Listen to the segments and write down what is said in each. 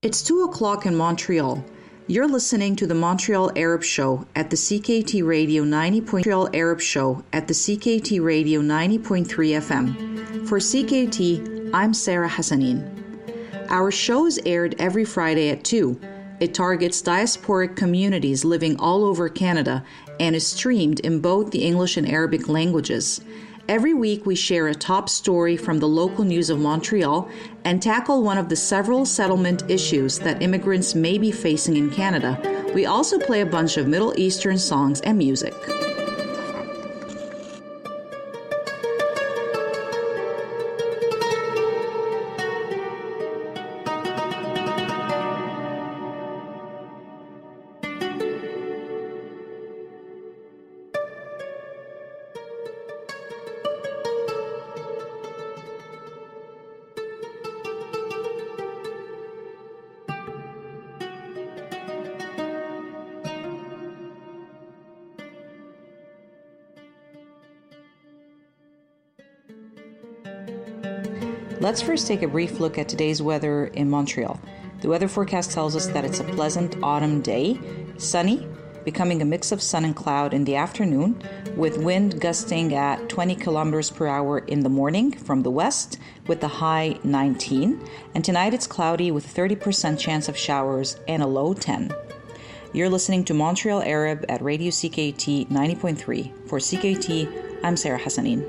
It's 2 o'clock in Montreal. You're listening to the Montreal Arab Show at the CKT Radio 90. Montreal Arab Show at the CKT Radio 90.3 FM. For CKT, I'm Sarah Hassanin. Our show is aired every Friday at 2. It targets diasporic communities living all over Canada and is streamed in both the English and Arabic languages. Every week, we share a top story from the local news of Montreal and tackle one of the several settlement issues that immigrants may be facing in Canada. We also play a bunch of Middle Eastern songs and music. Let's first take a brief look at today's weather in Montreal. The weather forecast tells us that it's a pleasant autumn day, sunny, becoming a mix of sun and cloud in the afternoon, with wind gusting at 20 kilometers per hour in the morning from the west, with the high 19. And tonight it's cloudy with 30% chance of showers and a low 10. You're listening to Montreal Arab at Radio CKT 90.3. For CKT, I'm Sarah Hassanin.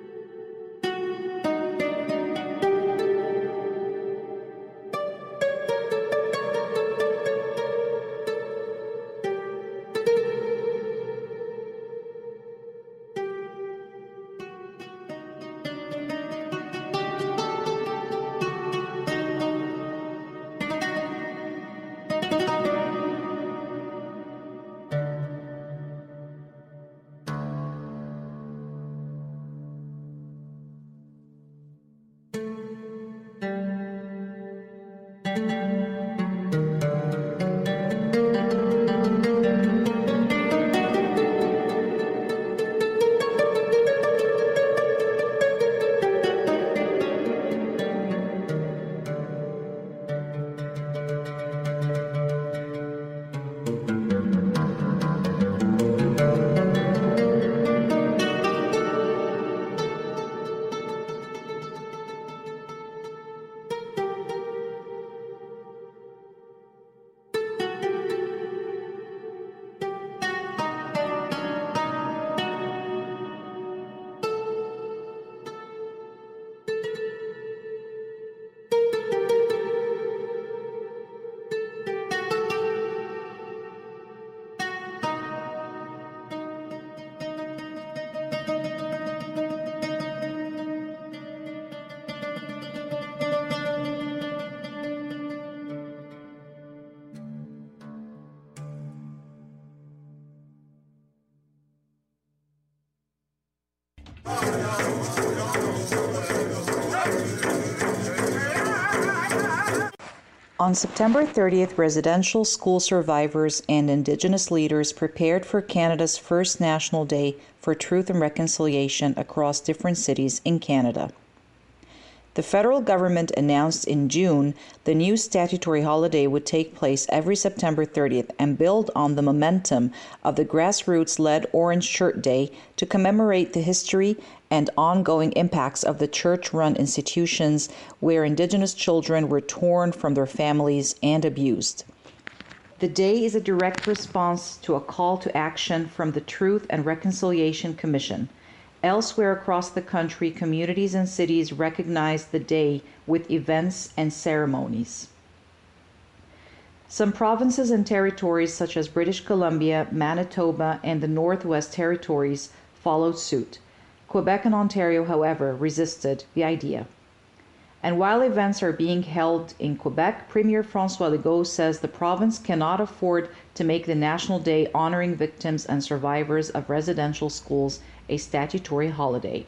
On September 30th, residential school survivors and Indigenous leaders prepared for Canada's first National Day for Truth and Reconciliation across different cities in Canada. The federal government announced in June the new statutory holiday would take place every September 30th and build on the momentum of the grassroots led Orange Shirt Day to commemorate the history and ongoing impacts of the church run institutions where Indigenous children were torn from their families and abused. The day is a direct response to a call to action from the Truth and Reconciliation Commission. Elsewhere across the country, communities and cities recognize the day with events and ceremonies. Some provinces and territories, such as British Columbia, Manitoba, and the Northwest Territories, followed suit. Quebec and Ontario, however, resisted the idea. And while events are being held in Quebec, Premier Francois Legault says the province cannot afford to make the National Day honoring victims and survivors of residential schools a statutory holiday.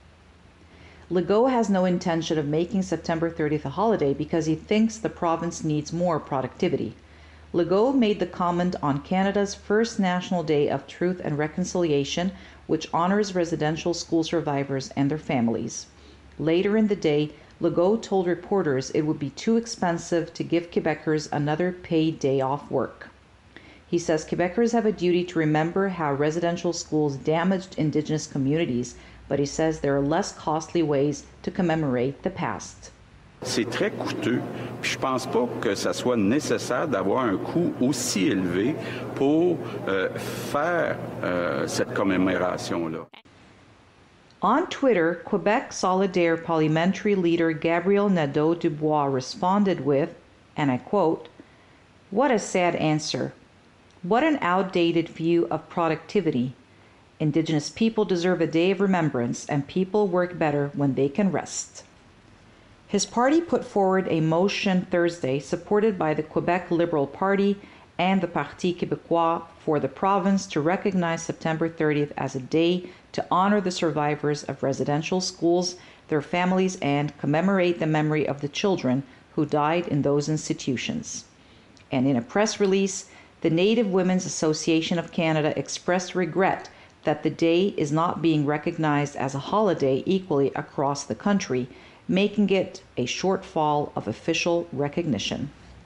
Legault has no intention of making September 30th a holiday because he thinks the province needs more productivity. Legault made the comment on Canada's first National Day of Truth and Reconciliation, which honors residential school survivors and their families. Later in the day, Legault told reporters it would be too expensive to give Quebecers another paid day off work. He says Quebecers have a duty to remember how residential schools damaged Indigenous communities, but he says there are less costly ways to commemorate the past. C'est très coûteux. Puis je pense pas que ça soit nécessaire d'avoir un coût aussi élevé pour euh, faire euh, cette commémoration-là. On Twitter, Quebec Solidaire parliamentary leader Gabriel Nadeau Dubois responded with, and I quote, What a sad answer. What an outdated view of productivity. Indigenous people deserve a day of remembrance, and people work better when they can rest. His party put forward a motion Thursday, supported by the Quebec Liberal Party and the Parti Québécois, for the province to recognize September 30th as a day to honor the survivors of residential schools, their families, and commemorate the memory of the children who died in those institutions. And in a press release, the Native Women's Association of Canada expressed regret that the day is not being recognized as a holiday equally across the country, making it a shortfall of official recognition.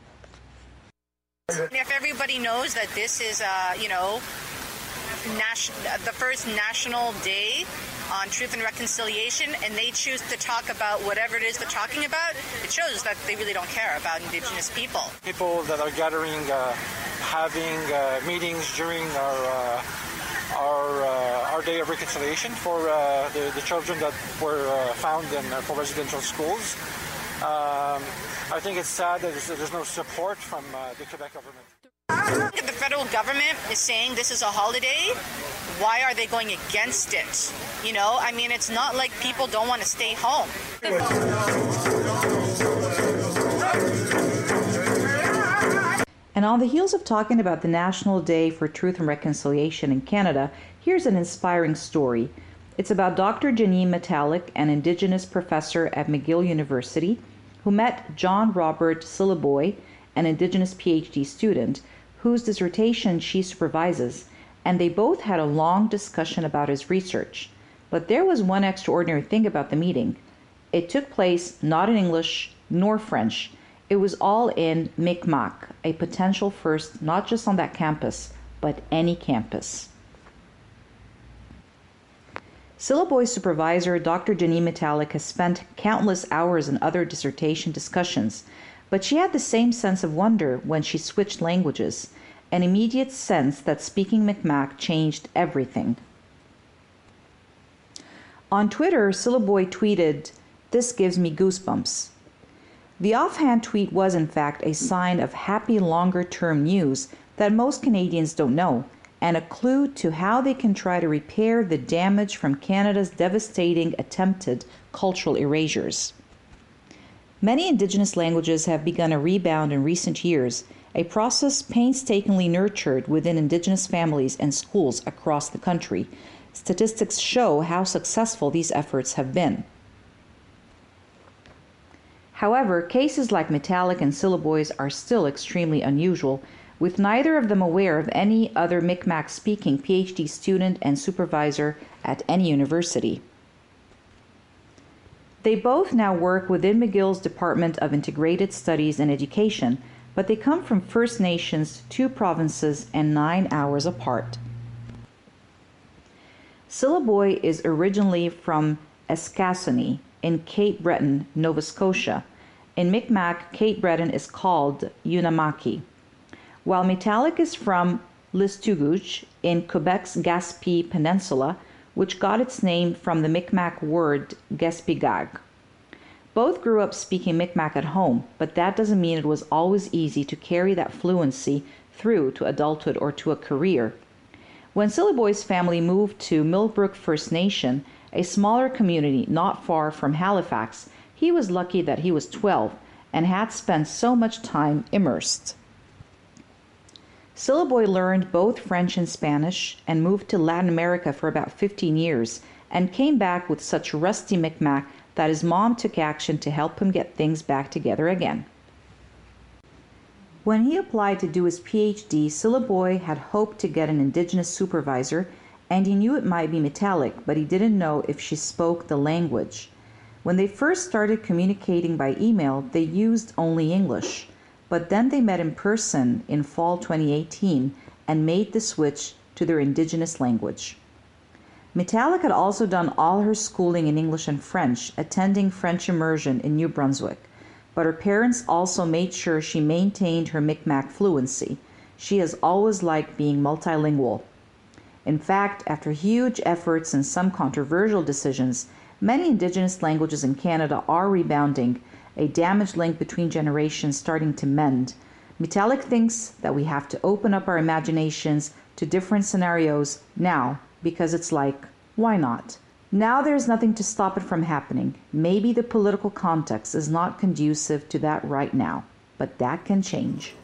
If everybody knows that this is, uh, you know, the first national day on truth and reconciliation, and they choose to talk about whatever it is they're talking about, it shows that they really don't care about Indigenous people. People that are gathering, uh, having uh, meetings during our uh, our uh, our day of reconciliation for uh, the, the children that were uh, found in for residential schools. Um, I think it's sad that there's, there's no support from the Quebec government. The federal government is saying this is a holiday. Why are they going against it? You know, I mean, it's not like people don't want to stay home. And on the heels of talking about the National Day for Truth and Reconciliation in Canada, here's an inspiring story. It's about Dr. Janine Metallic, an Indigenous professor at McGill University, who met John Robert Syliboy, an Indigenous PhD student, whose dissertation she supervises, and they both had a long discussion about his research. But there was one extraordinary thing about the meeting. It took place not in English nor French. It was all in Mi'kmaq, a potential first not just on that campus, but any campus. Syliboy's supervisor, Dr. Janine Metallic, has spent countless hours in other dissertation discussions, but she had the same sense of wonder when she switched languages, an immediate sense that speaking Mi'kmaq changed everything. On Twitter, Syliboy tweeted, This gives me goosebumps. The offhand tweet was, in fact, a sign of happy longer term news that most Canadians don't know, and a clue to how they can try to repair the damage from Canada's devastating attempted cultural erasures. Many Indigenous languages have begun a rebound in recent years, a process painstakingly nurtured within Indigenous families and schools across the country. Statistics show how successful these efforts have been. However, cases like Metallic and Syliboy's are still extremely unusual, with neither of them aware of any other Mi'kmaq speaking PhD student and supervisor at any university. They both now work within McGill's Department of Integrated Studies and Education, but they come from First Nations, two provinces, and nine hours apart. Syliboy is originally from Eskasoni in Cape Breton, Nova Scotia. In Mi'kmaq, Cape Breton is called Unamaki. While Metallic is from Listuguj in Quebec's Gaspé Peninsula, which got its name from the Mi'kmaq word Gaspigag. Both grew up speaking Mi'kmaq at home, but that doesn't mean it was always easy to carry that fluency through to adulthood or to a career. When Syliboy's family moved to Millbrook First Nation, a smaller community not far from Halifax, he was lucky that he was 12 and had spent so much time immersed. Syliboy learned both French and Spanish and moved to Latin America for about 15 years and came back with such rusty Mi'kmaq that his mom took action to help him get things back together again. When he applied to do his PhD, Syliboy had hoped to get an Indigenous supervisor, and he knew it might be metallic, but he didn't know if she spoke the language. When they first started communicating by email, they used only English, but then they met in person in fall 2018 and made the switch to their indigenous language. Metallic had also done all her schooling in English and French, attending French immersion in New Brunswick, but her parents also made sure she maintained her Micmac fluency. She has always liked being multilingual. In fact, after huge efforts and some controversial decisions, many Indigenous languages in Canada are rebounding, a damaged link between generations starting to mend. Metallic thinks that we have to open up our imaginations to different scenarios now because it's like, why not? Now there's nothing to stop it from happening. Maybe the political context is not conducive to that right now, but that can change.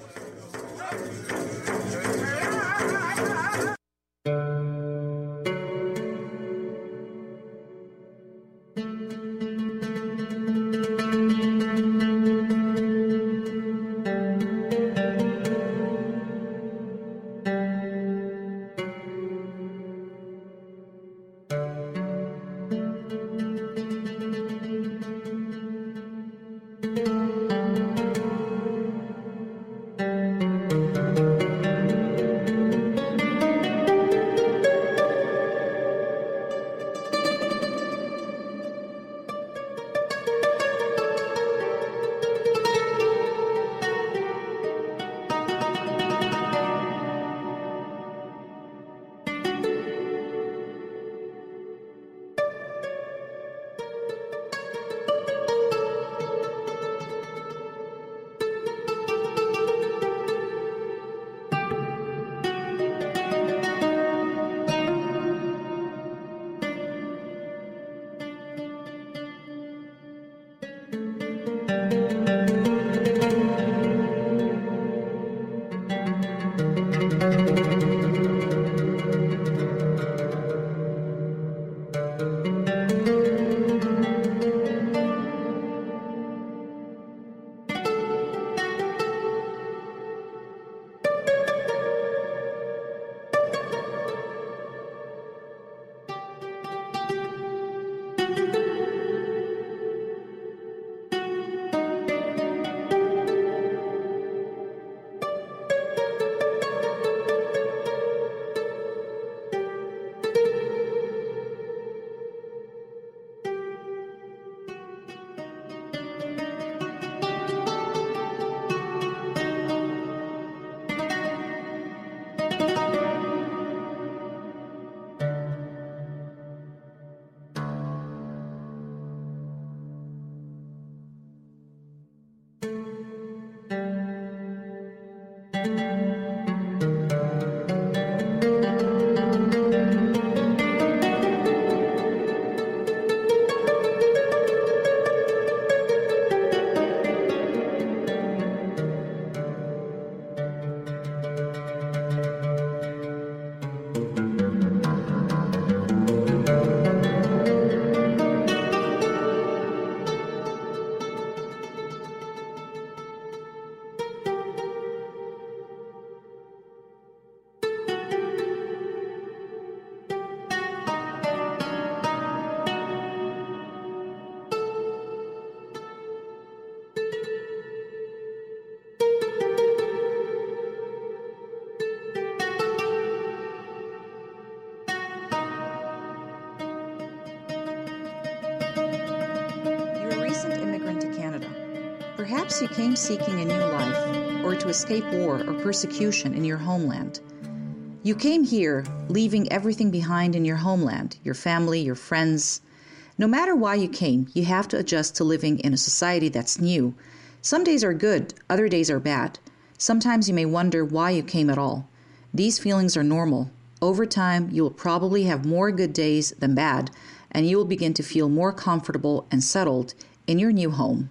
Perhaps you came seeking a new life or to escape war or persecution in your homeland. You came here, leaving everything behind in your homeland your family, your friends. No matter why you came, you have to adjust to living in a society that's new. Some days are good, other days are bad. Sometimes you may wonder why you came at all. These feelings are normal. Over time, you will probably have more good days than bad, and you will begin to feel more comfortable and settled in your new home.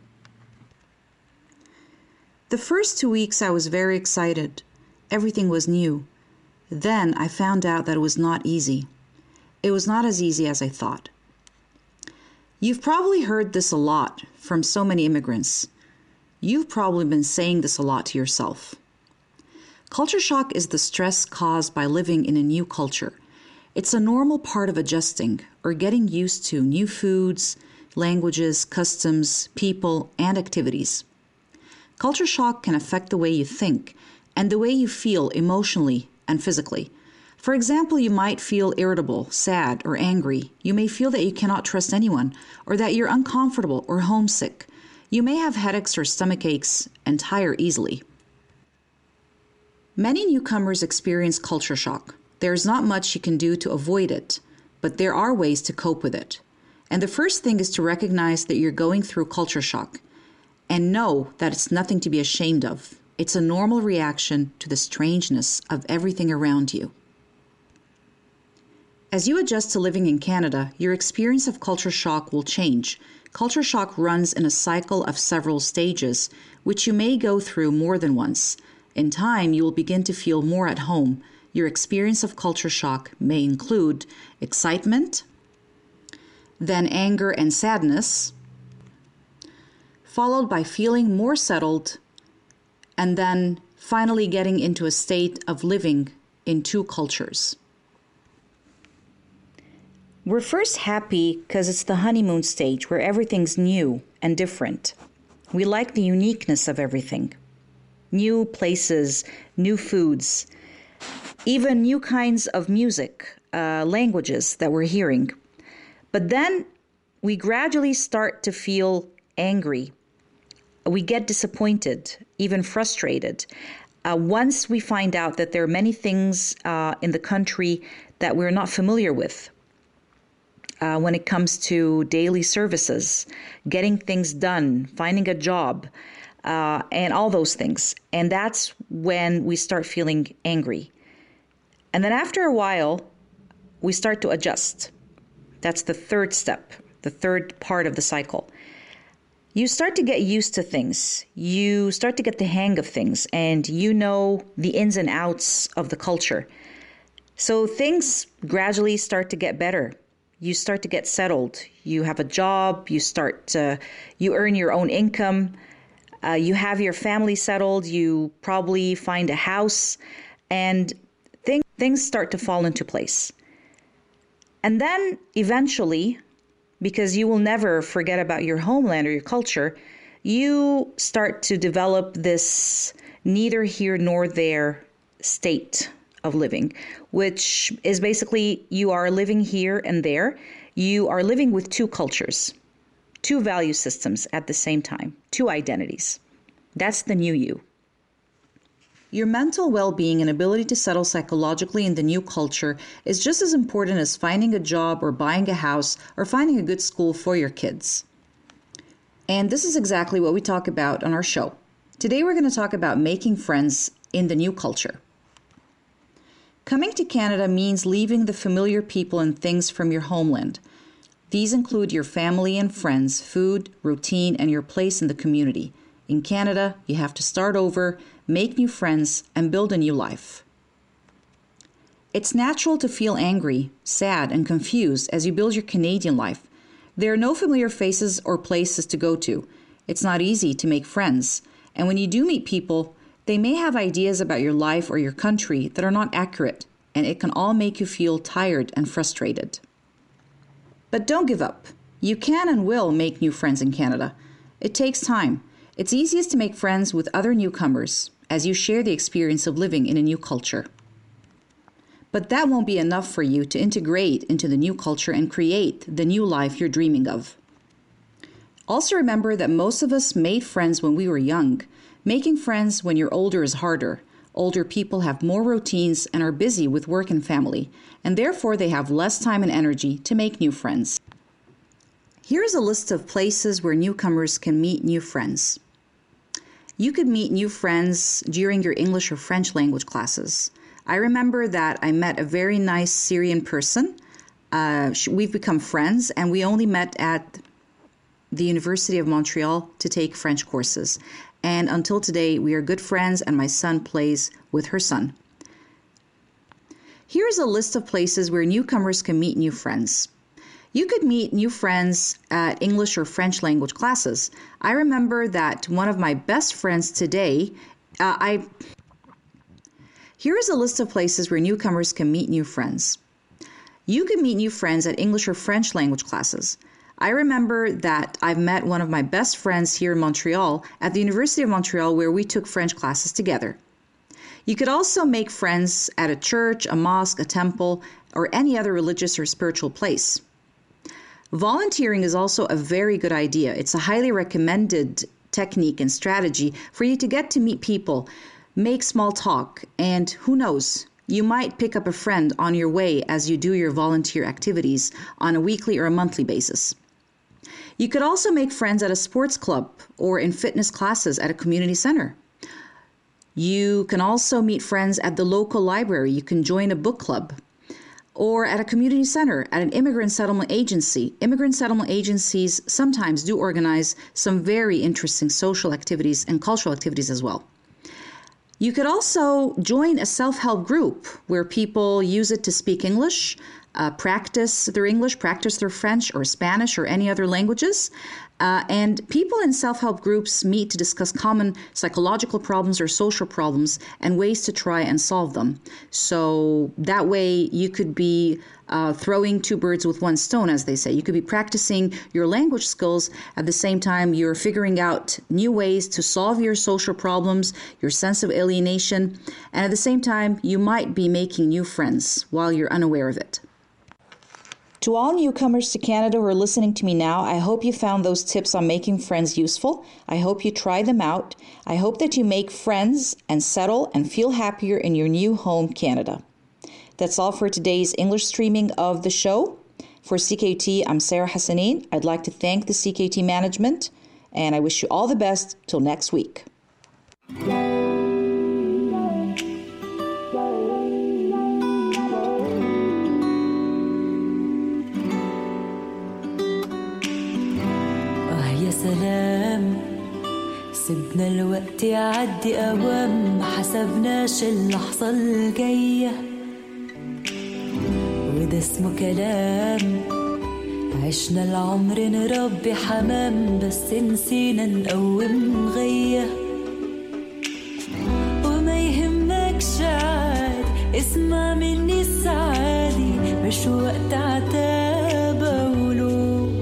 The first two weeks I was very excited. Everything was new. Then I found out that it was not easy. It was not as easy as I thought. You've probably heard this a lot from so many immigrants. You've probably been saying this a lot to yourself. Culture shock is the stress caused by living in a new culture. It's a normal part of adjusting or getting used to new foods, languages, customs, people, and activities. Culture shock can affect the way you think and the way you feel emotionally and physically. For example, you might feel irritable, sad, or angry. You may feel that you cannot trust anyone, or that you're uncomfortable or homesick. You may have headaches or stomach aches and tire easily. Many newcomers experience culture shock. There's not much you can do to avoid it, but there are ways to cope with it. And the first thing is to recognize that you're going through culture shock and know that it's nothing to be ashamed of. It's a normal reaction to the strangeness of everything around you. As you adjust to living in Canada, your experience of culture shock will change. Culture shock runs in a cycle of several stages, which you may go through more than once. In time, you will begin to feel more at home. Your experience of culture shock may include excitement, then anger and sadness, followed by feeling more settled, and then finally getting into a state of living in two cultures. We're first happy because it's the honeymoon stage where everything's new and different. We like the uniqueness of everything new places, new foods, even new kinds of music, uh, languages that we're hearing. But then we gradually start to feel angry. We get disappointed, even frustrated. Uh, once we find out that there are many things uh, in the country that we're not familiar with, uh, when it comes to daily services, getting things done, finding a job, uh, and all those things. And that's when we start feeling angry. And then after a while, we start to adjust. That's the third step, the third part of the cycle. You start to get used to things. You start to get the hang of things, and you know the ins and outs of the culture. So things gradually start to get better you start to get settled. You have a job, you start to, you earn your own income, uh, you have your family settled, you probably find a house, and thing, things start to fall into place. And then eventually, because you will never forget about your homeland or your culture, you start to develop this neither here nor there state of living, which is basically you are living here and there. You are living with two cultures, two value systems at the same time, two identities. That's the new you. Your mental well being and ability to settle psychologically in the new culture is just as important as finding a job or buying a house or finding a good school for your kids. And this is exactly what we talk about on our show. Today, we're going to talk about making friends in the new culture. Coming to Canada means leaving the familiar people and things from your homeland. These include your family and friends, food, routine, and your place in the community. In Canada, you have to start over, make new friends, and build a new life. It's natural to feel angry, sad, and confused as you build your Canadian life. There are no familiar faces or places to go to. It's not easy to make friends. And when you do meet people, they may have ideas about your life or your country that are not accurate, and it can all make you feel tired and frustrated. But don't give up. You can and will make new friends in Canada. It takes time. It's easiest to make friends with other newcomers as you share the experience of living in a new culture. But that won't be enough for you to integrate into the new culture and create the new life you're dreaming of. Also, remember that most of us made friends when we were young, Making friends when you're older is harder. Older people have more routines and are busy with work and family, and therefore they have less time and energy to make new friends. Here's a list of places where newcomers can meet new friends. You could meet new friends during your English or French language classes. I remember that I met a very nice Syrian person. Uh, we've become friends, and we only met at the University of Montreal to take French courses and until today, we are good friends, and my son plays with her son. Here's a list of places where newcomers can meet new friends. You could meet new friends at English or French language classes. I remember that one of my best friends today, uh, I. Here is a list of places where newcomers can meet new friends. You can meet new friends at English or French language classes. I remember that I've met one of my best friends here in Montreal at the University of Montreal where we took French classes together. You could also make friends at a church, a mosque, a temple, or any other religious or spiritual place. Volunteering is also a very good idea. It's a highly recommended technique and strategy for you to get to meet people, make small talk, and who knows, you might pick up a friend on your way as you do your volunteer activities on a weekly or a monthly basis. You could also make friends at a sports club or in fitness classes at a community center. You can also meet friends at the local library. You can join a book club or at a community center, at an immigrant settlement agency. Immigrant settlement agencies sometimes do organize some very interesting social activities and cultural activities as well. You could also join a self help group where people use it to speak English, uh, practice their English, practice their French or Spanish or any other languages. Uh, and people in self help groups meet to discuss common psychological problems or social problems and ways to try and solve them. So that way you could be uh, throwing two birds with one stone, as they say. You could be practicing your language skills at the same time you're figuring out new ways to solve your social problems, your sense of alienation, and at the same time you might be making new friends while you're unaware of it. To all newcomers to Canada who are listening to me now, I hope you found those tips on making friends useful. I hope you try them out. I hope that you make friends and settle and feel happier in your new home, Canada. That's all for today's English streaming of the show. For CKUT, I'm Sarah Hassanin. I'd like to thank the CKUT management, and I wish you all the best till next week. سلام سيبنا الوقت يعدي أوام ما حسبناش اللحظة الجاية وده اسمه كلام عشنا العمر نربي حمام بس نسينا نقوم غية وما يهمكش عاد اسمع مني السعادي مش وقت عتاب أولو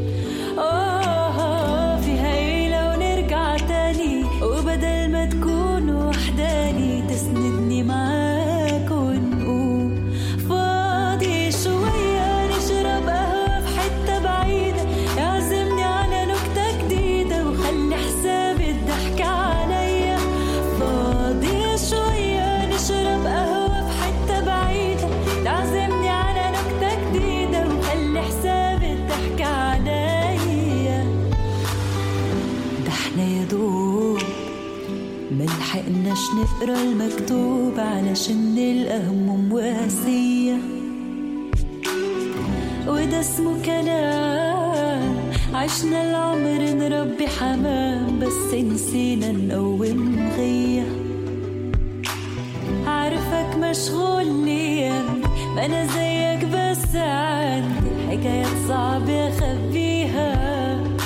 آه فيها إيه لو نرجع تاني وبدل ما تكون وحداني تسندني معاك ونقوم فاضي شوية نشرب قهوة في حتة بعيدة اعزمني على نكتة جديدة وخلي حساب الضحك عليا فاضي شوية نشرب قهوة في حتة بعيدة تعزمني على نكتة جديدة وخلي حساب الضحك عليا ده احنا يا دوب ملحقناش نقرا المكتوب علشان نلقى هموم واسية وده اسمه كلام عشنا العمر نربي حمام بس نسينا نقوم غيه عارفك مشغول ليا ما انا زيك بس عندي حكايات صعب اخبيها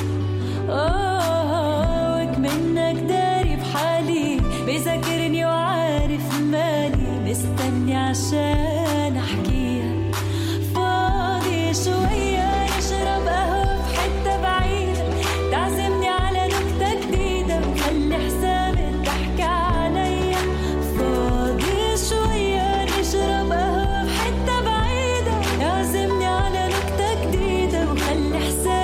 اه وكمنك داري بحالي بيذاكرني وعارف مالي مستني عشان احكيها فاضي شوية نشرب قهوة في حتة بعيدة تعزمني على نكتة جديدة وخلي حساب الضحك عليا فاضي شوية نشرب قهوة في حتة بعيدة اعزمني على نكتة جديدة وخلي حساب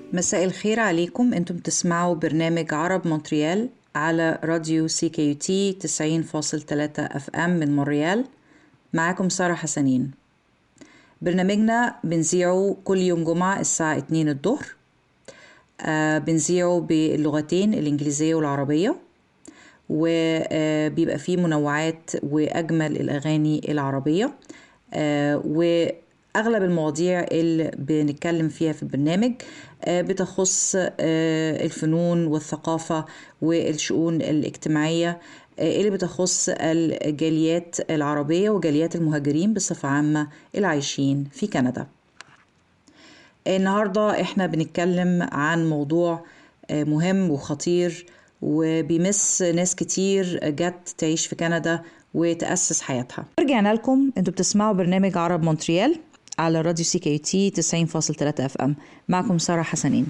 مساء الخير عليكم انتم تسمعوا برنامج عرب مونتريال على راديو سي كي تي 90.3 اف ام من مونريال معاكم سارة حسنين برنامجنا بنذيعه كل يوم جمعة الساعة 2 الظهر آه بنذيعه باللغتين الإنجليزية والعربية وبيبقى فيه منوعات وأجمل الأغاني العربية آه وأغلب المواضيع اللي بنتكلم فيها في البرنامج آه بتخص آه الفنون والثقافة والشؤون الاجتماعية اللي بتخص الجاليات العربية وجاليات المهاجرين بصفة عامة العايشين في كندا النهاردة احنا بنتكلم عن موضوع مهم وخطير وبيمس ناس كتير جت تعيش في كندا وتأسس حياتها رجعنا لكم انتوا بتسمعوا برنامج عرب مونتريال على راديو سي كي تي 90.3 اف ام معكم سارة حسنين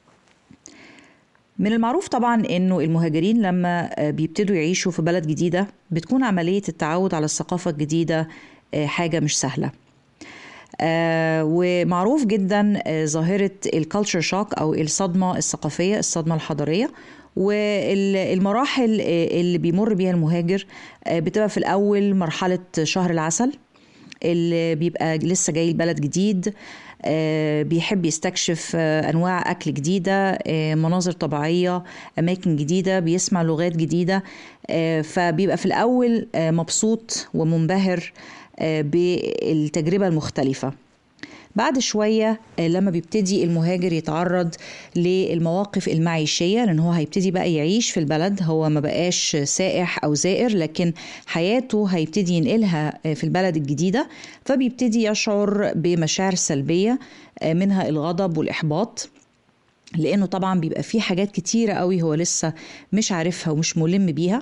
من المعروف طبعا انه المهاجرين لما بيبتدوا يعيشوا في بلد جديده بتكون عمليه التعود على الثقافه الجديده حاجه مش سهله آه ومعروف جدا ظاهره الكالتشر شوك او الصدمه الثقافيه الصدمه الحضاريه والمراحل اللي بيمر بيها المهاجر بتبقى في الاول مرحله شهر العسل اللي بيبقى لسه جاي البلد جديد بيحب يستكشف انواع اكل جديده مناظر طبيعيه اماكن جديده بيسمع لغات جديده فبيبقى في الاول مبسوط ومنبهر بالتجربه المختلفه بعد شوية لما بيبتدي المهاجر يتعرض للمواقف المعيشية لأن هو هيبتدي بقى يعيش في البلد هو ما بقاش سائح أو زائر لكن حياته هيبتدي ينقلها في البلد الجديدة فبيبتدي يشعر بمشاعر سلبية منها الغضب والإحباط لانه طبعا بيبقى في حاجات كتيره قوي هو لسه مش عارفها ومش ملم بيها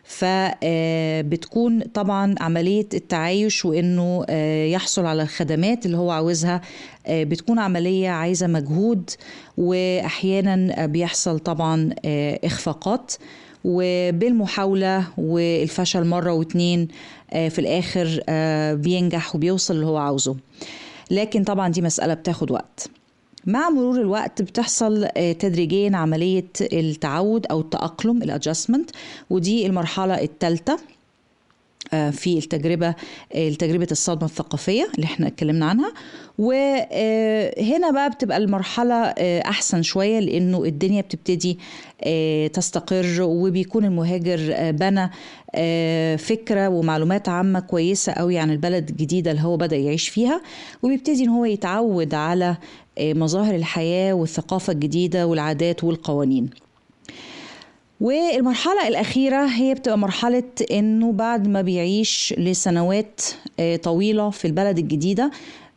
فبتكون طبعا عمليه التعايش وانه يحصل على الخدمات اللي هو عاوزها بتكون عمليه عايزه مجهود واحيانا بيحصل طبعا اخفاقات وبالمحاوله والفشل مره واتنين في الاخر بينجح وبيوصل اللي هو عاوزه لكن طبعا دي مساله بتاخد وقت مع مرور الوقت بتحصل تدريجيا عملية التعود أو التأقلم الادجستمنت ودي المرحلة الثالثة في التجربة تجربة الصدمة الثقافية اللي احنا اتكلمنا عنها وهنا بقى بتبقى المرحلة أحسن شوية لأنه الدنيا بتبتدي تستقر وبيكون المهاجر بنى فكرة ومعلومات عامة كويسة قوي عن البلد الجديدة اللي هو بدأ يعيش فيها وبيبتدي ان هو يتعود على مظاهر الحياة والثقافة الجديدة والعادات والقوانين والمرحلة الأخيرة هي بتبقى مرحلة إنه بعد ما بيعيش لسنوات طويلة في البلد الجديدة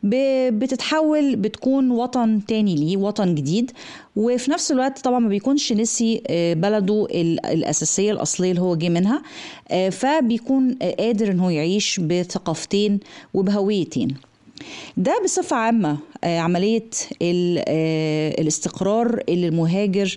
بتتحول بتكون وطن تاني ليه وطن جديد وفي نفس الوقت طبعا ما بيكونش نسي بلده الأساسية الأصلية اللي هو جه منها فبيكون قادر إن هو يعيش بثقافتين وبهويتين ده بصفة عامة عملية الاستقرار اللي المهاجر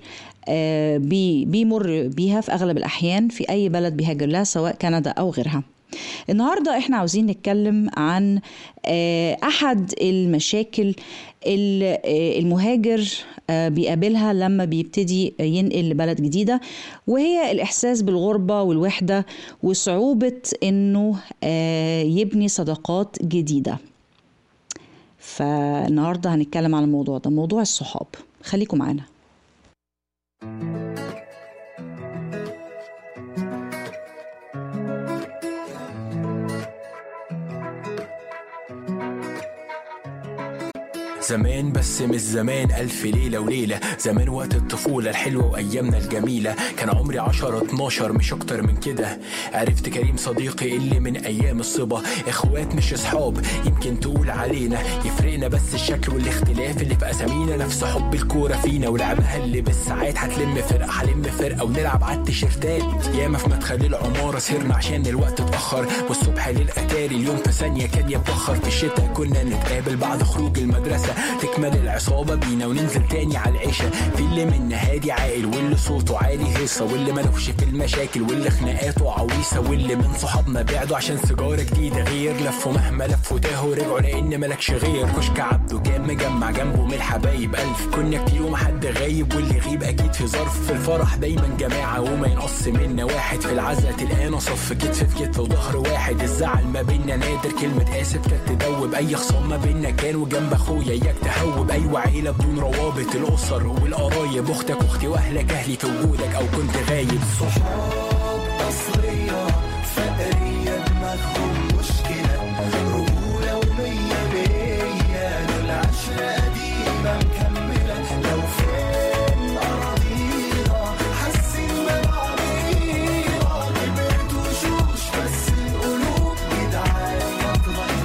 بيمر بيها في أغلب الأحيان في أي بلد بيهاجر لها سواء كندا أو غيرها النهاردة احنا عاوزين نتكلم عن أحد المشاكل المهاجر بيقابلها لما بيبتدي ينقل لبلد جديدة وهي الإحساس بالغربة والوحدة وصعوبة إنه يبني صداقات جديدة فالنهارده هنتكلم عن الموضوع ده موضوع الصحاب خليكم معانا زمان بس مش زمان ألف ليلة وليلة زمان وقت الطفولة الحلوة وأيامنا الجميلة كان عمري عشرة اتناشر مش أكتر من كده عرفت كريم صديقي اللي من أيام الصبا إخوات مش أصحاب يمكن تقول علينا يفرقنا بس الشكل والاختلاف اللي في أسامينا نفس حب الكورة فينا ولعبها اللي بالساعات هتلم فرقة هلم فرقة ونلعب على التيشيرتات ياما في مدخل العمارة سهرنا عشان الوقت اتأخر والصبح للأتاري اليوم في ثانية كان يتبخر في الشتاء كنا نتقابل بعد خروج المدرسة العشاء تكمل العصابة بينا وننزل تاني على العشاء في اللي منا هادي عاقل واللي صوته عالي هيصة واللي ملوش في المشاكل واللي خناقاته عويصة واللي من صحابنا بعدوا عشان سيجارة جديدة غير لفوا مهما لفوا تاهوا رجعوا لان ملكش غير كشك عبده كان مجمع جنبه من الحبايب ألف كنا كتير ومحد غايب واللي يغيب أكيد في ظرف في الفرح دايما جماعة وما ينقص منا واحد في العزا تلقانا صف كتف في كتف وظهر واحد الزعل ما بينا نادر كلمة آسف كانت تدوب أي خصام ما بينا كان وجنب أخويا إياك تهوب أيوة عيلة بدون روابط الأسر والقرايب أختك أختي وأهلك أهلي في وجودك أو كنت غايب صحاب أصلية فقرية دماغهم مشكلة رجولة ومية مية دول عشرة قديمة مكملة لو فين أراضينا حاسين ببعضينا كبرت وشوش بس القلوب جدعان ما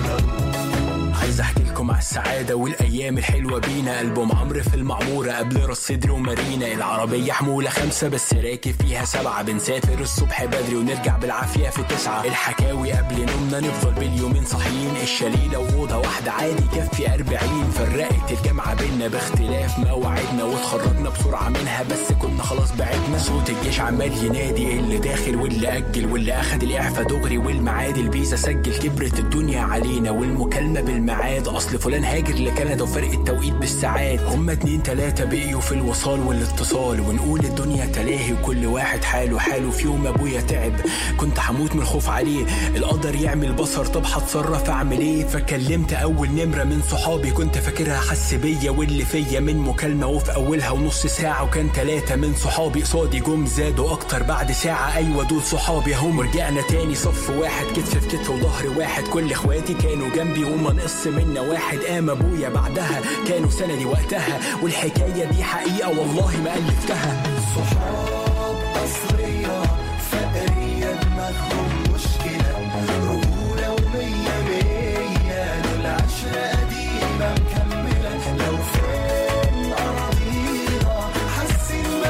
تغيروش عايز احكي لكم على السعاده والايام الحلوه بينا البوم عمرو في المعموره قبل راس صدري ومارينا العربيه حموله خمسه بس راكب فيها سبعه بنسافر الصبح بدري ونرجع بالعافيه في تسعه الحكاوي قبل نومنا نفضل باليومين صاحيين الشليله واوضه واحده عادي كفي أربعين فرقت الجامعه بينا باختلاف مواعيدنا واتخرجنا بسرعه منها بس كنا خلاص بعدنا صوت الجيش عمال ينادي اللي داخل واللي اجل واللي اخد الاعفاء دغري والمعاد الفيزا سجل كبرت الدنيا علينا والمكالمه بالميعاد اصل فلان هاجر لكندا وفرق التوقيت بالساعات هما اتنين تلاته بقيوا في الوصال والاتصال ونقول الدنيا تلاهي وكل واحد حاله حاله في يوم ابويا تعب كنت هموت من الخوف عليه القدر يعمل بصر طب هتصرف اعمل ايه فكلمت اول نمره من صحابي كنت فاكرها حس بيا واللي فيا من مكالمه وفي اولها ونص ساعه وكان تلاته من صحابي قصادي جم زادوا اكتر بعد ساعه ايوه دول صحابي هم رجعنا تاني صف واحد كتف في كتف وظهر واحد كل اخواتي كانوا جنبي وما نقص منا واحد قام ابويا بعدها كانوا سندي وقتها والحكايه دي حقيقه والله ما الفتها صحاب أصلية فقرية دماغهم مشكلة رجولة ومية مية دول عشرة قديمة مكملة لو فين أراضينا حاسين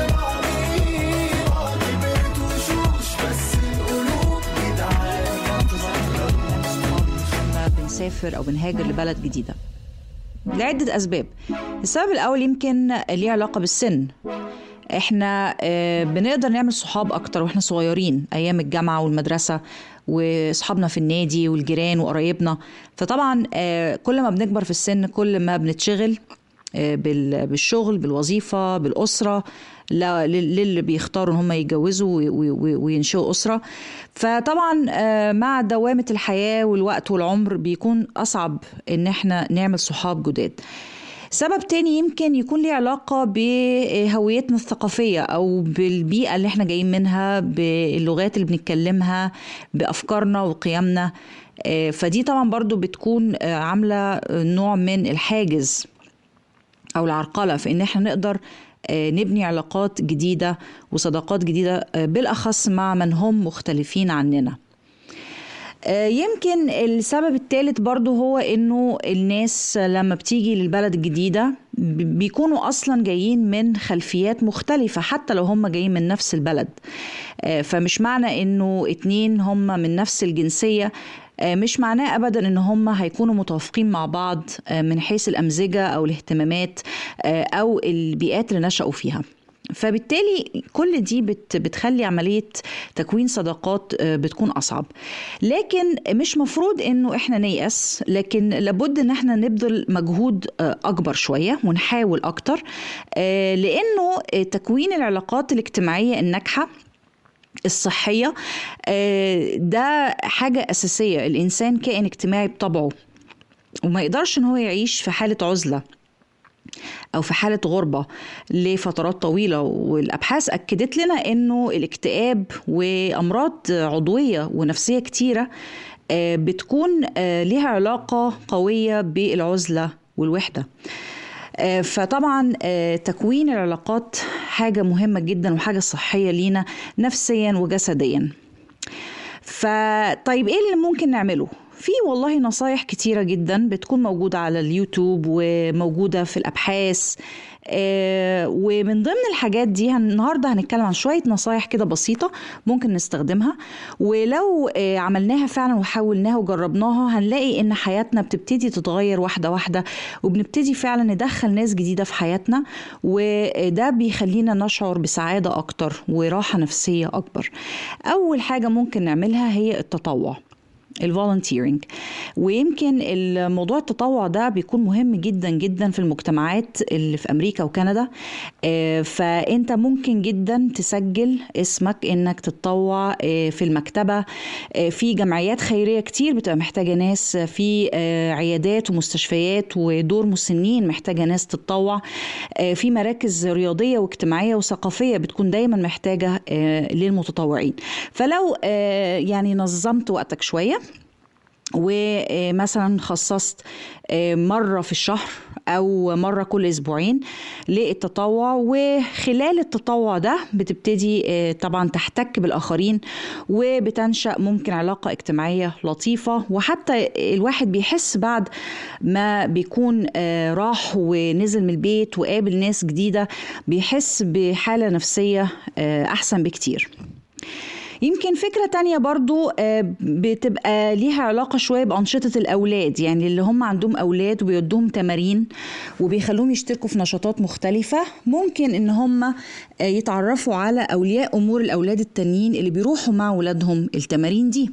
ببعضينا كبرت وشوش بس القلوب جدعان ما تغيروش لما بنسافر او بنهاجر لبلد جديده لعده اسباب السبب الاول يمكن ليه علاقه بالسن احنا آه، بنقدر نعمل صحاب اكتر واحنا صغيرين ايام الجامعه والمدرسه واصحابنا في النادي والجيران وقرايبنا فطبعا آه، كل ما بنكبر في السن كل ما بنتشغل آه، بال- بالشغل بالوظيفه بالاسره لا- لل- للي بيختاروا ان هم يتجوزوا وي- وي- وينشئوا اسره فطبعا آه، مع دوامه الحياه والوقت والعمر بيكون اصعب ان احنا نعمل صحاب جداد سبب تاني يمكن يكون ليه علاقة بهويتنا الثقافية أو بالبيئة اللي احنا جايين منها باللغات اللي بنتكلمها بأفكارنا وقيمنا آه، فدي طبعا برضو بتكون آه، عاملة نوع من الحاجز او العرقله في ان احنا نقدر آه، نبني علاقات جديده وصداقات جديده آه، بالاخص مع من هم مختلفين عننا آه، يمكن السبب الثالث برضو هو انه الناس لما بتيجي للبلد الجديدة ب- بيكونوا اصلا جايين من خلفيات مختلفة حتى لو هم جايين من نفس البلد آه، فمش معنى انه اتنين هم من نفس الجنسية آه، مش معناه ابدا ان هم هيكونوا متوافقين مع بعض آه، من حيث الامزجه او الاهتمامات آه، او البيئات اللي نشأوا فيها فبالتالي كل دي بت بتخلي عملية تكوين صداقات آه، بتكون أصعب لكن مش مفروض إنه إحنا نيأس لكن لابد إن إحنا نبذل مجهود آه، أكبر شوية ونحاول أكتر آه، لأنه آه، تكوين العلاقات الاجتماعية الناجحة الصحية آه، ده حاجة أساسية الإنسان كائن اجتماعي بطبعه وما يقدرش إن هو يعيش في حالة عزلة أو في حالة غربة لفترات طويلة والأبحاث أكدت لنا إنه الاكتئاب وأمراض عضوية ونفسية كتيرة آه، بتكون آه، ليها علاقة قوية بالعزلة والوحدة آه، فطبعا آه، تكوين العلاقات حاجة مهمة جدا وحاجة صحية لينا نفسيا وجسديا فطيب ايه اللي ممكن نعمله في والله نصايح كتيرة جدا بتكون موجودة على اليوتيوب وموجودة في الأبحاث آه، ومن ضمن الحاجات دي هن- النهارده هنتكلم عن شويه نصايح كده بسيطه ممكن نستخدمها ولو آه، عملناها فعلا وحاولناها وجربناها هنلاقي ان حياتنا بتبتدي تتغير واحده واحده وبنبتدي فعلا ندخل ناس جديده في حياتنا وده بيخلينا نشعر بسعاده اكتر وراحه نفسيه اكبر اول حاجه ممكن نعملها هي التطوع الفولنتيرنج ويمكن الموضوع التطوع ده بيكون مهم جدا جدا في المجتمعات اللي في امريكا وكندا آه، فانت ممكن جدا تسجل اسمك انك تتطوع آه، في المكتبه آه، في جمعيات خيريه كتير بتبقى محتاجه ناس في آه، عيادات ومستشفيات ودور مسنين محتاجه ناس تتطوع آه، في مراكز رياضيه واجتماعيه وثقافيه بتكون دايما محتاجه آه، للمتطوعين فلو آه، يعني نظمت وقتك شويه ومثلا خصصت آه، مرة في الشهر أو مرة كل أسبوعين للتطوع وخلال التطوع ده بتبتدي آه، طبعا تحتك بالآخرين وبتنشأ ممكن علاقة اجتماعية لطيفة وحتى الواحد بيحس بعد ما بيكون آه، راح ونزل من البيت وقابل ناس جديدة بيحس بحالة نفسية آه، أحسن بكتير يمكن فكرة تانية برضو آه، بتبقى ليها علاقة شوية بأنشطة الأولاد يعني اللي هم عندهم أولاد وبيودوهم تمارين وبيخلوهم يشتركوا في نشاطات مختلفة ممكن إن هم آه، يتعرفوا على أولياء أمور الأولاد التانيين اللي بيروحوا مع ولادهم التمارين دي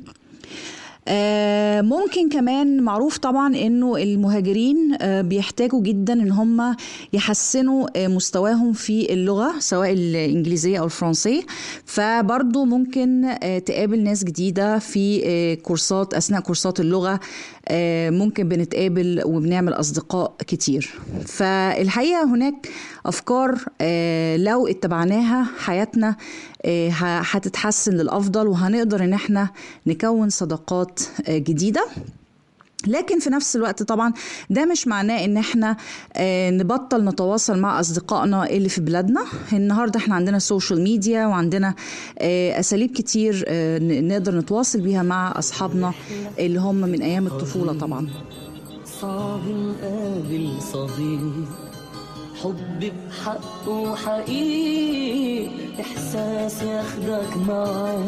آه، ممكن كمان معروف طبعا انه المهاجرين آه، بيحتاجوا جدا ان هم يحسنوا آه، مستواهم في اللغه سواء الانجليزيه او الفرنسيه فبرضو ممكن آه، تقابل ناس جديده في آه، كورسات اثناء كورسات اللغه آه، ممكن بنتقابل وبنعمل اصدقاء كتير فالحقيقه هناك افكار آه، لو اتبعناها حياتنا آه، ه- هتتحسن للافضل وهنقدر ان احنا نكون صداقات آه، جديده لكن في نفس الوقت طبعا ده مش معناه ان احنا آه، نبطل نتواصل مع اصدقائنا اللي في بلادنا النهارده احنا عندنا السوشيال ميديا وعندنا آه، اساليب كتير آه، ن- نقدر نتواصل بيها مع اصحابنا اللي هم من ايام الطفوله طبعا صعب نقابل صديق حب بحقه حقيقي إحساس ياخدك معاه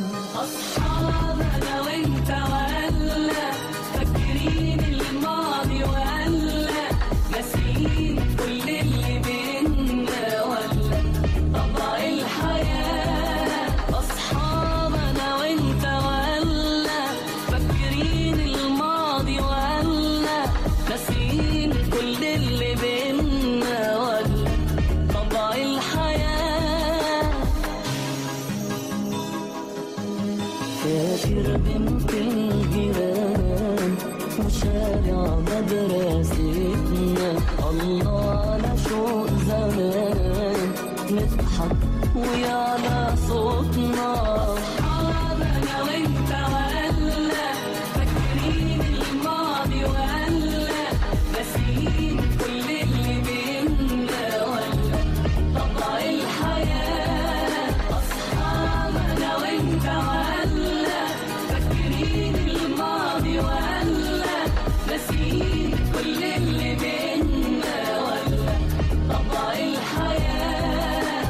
أصحاب أنا وأنت ولا فاكرين الماضي ولا ناسيين كل اللي بينا ولا طبع الحياة أصحاب أنا وأنت ولا فاكرين الماضي ولا ناسيين كل اللي بينا ولا طبع الحياة فاكر بنت الجيران وشارع مدرستنا الله على شوق زمان نضحك ويعلى صوتنا أصحابنا وانت ولا فاكرين الماضي ولا ناسيين كل اللي بينا ولا طبع الحياة أصحابنا وانت ولا فاكرين الماضي ولا ناسيين كل اللي بينا ولا طبع الحياة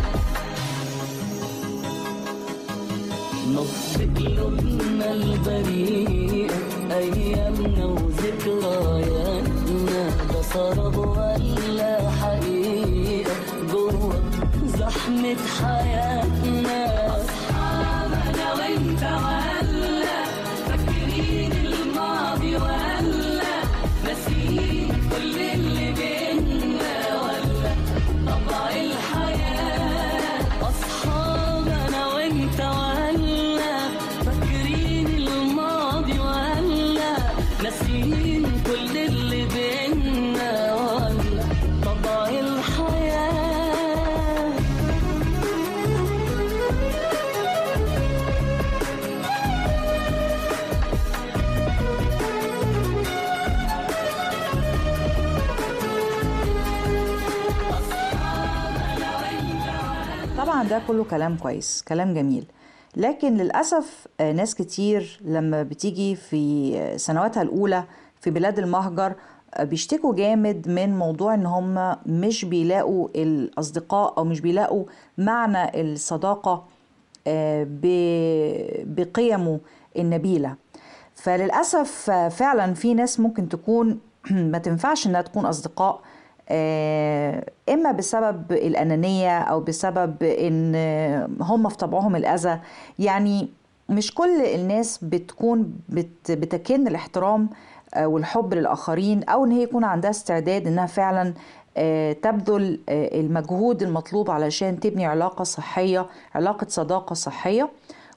نبض قلوبنا البريئة أيامنا وذكرياتنا ده سراب ولا حقيقة جوه زحمة حياتنا أصحابنا وانت ولا فاكرين الماضي ولا ناسيين كل اللي بينا ولا طبع الحياة أصحابنا وانت ولا فاكرين الماضي ولا ناسيين كل اللي بينا ولا طبع الحياة طبعا ده كله كلام كويس كلام جميل لكن للأسف آه، ناس كتير لما بتيجي في آه، سنواتها الأولى في بلاد المهجر آه، بيشتكوا جامد من موضوع ان هم مش بيلاقوا الأصدقاء أو مش بيلاقوا معنى الصداقة آه، ب- بقيمه النبيلة فللأسف آه، فعلا في ناس ممكن تكون ما تنفعش انها تكون أصدقاء آه، إما بسبب الأنانية أو بسبب إن آه، هم في طبعهم الأذى يعني مش كل الناس بتكون بت بتكن الاحترام آه، والحب للآخرين أو إن هي يكون عندها استعداد إنها فعلا آه، تبذل آه، المجهود المطلوب علشان تبني علاقة صحية علاقة صداقة صحية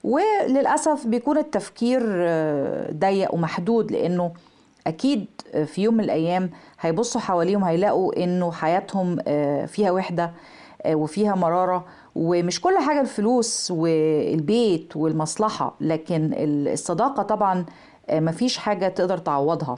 وللأسف بيكون التفكير آه، ضيق ومحدود لأنه أكيد في يوم من الأيام هيبصوا حواليهم هيلاقوا إنه حياتهم آه، فيها وحدة آه، وفيها مرارة ومش كل حاجة الفلوس والبيت والمصلحة لكن الصداقة طبعا آه، مفيش حاجة تقدر تعوضها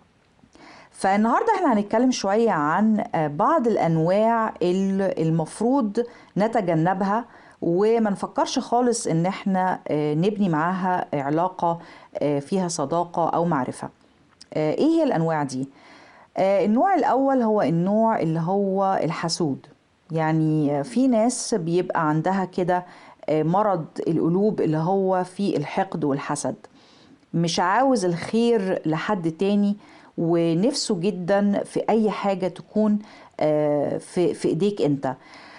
فالنهارده احنا هنتكلم شوية عن آه، بعض الأنواع اللي المفروض نتجنبها وما نفكرش خالص ان احنا آه، نبني معاها علاقة آه، فيها صداقة أو معرفة آه، ايه هي الأنواع دي؟ آه، النوع الأول هو النوع اللي هو الحسود يعني في ناس بيبقى عندها كده آه، مرض القلوب اللي هو في الحقد والحسد مش عاوز الخير لحد تاني ونفسه جدا في اي حاجه تكون آه، في في ايديك انت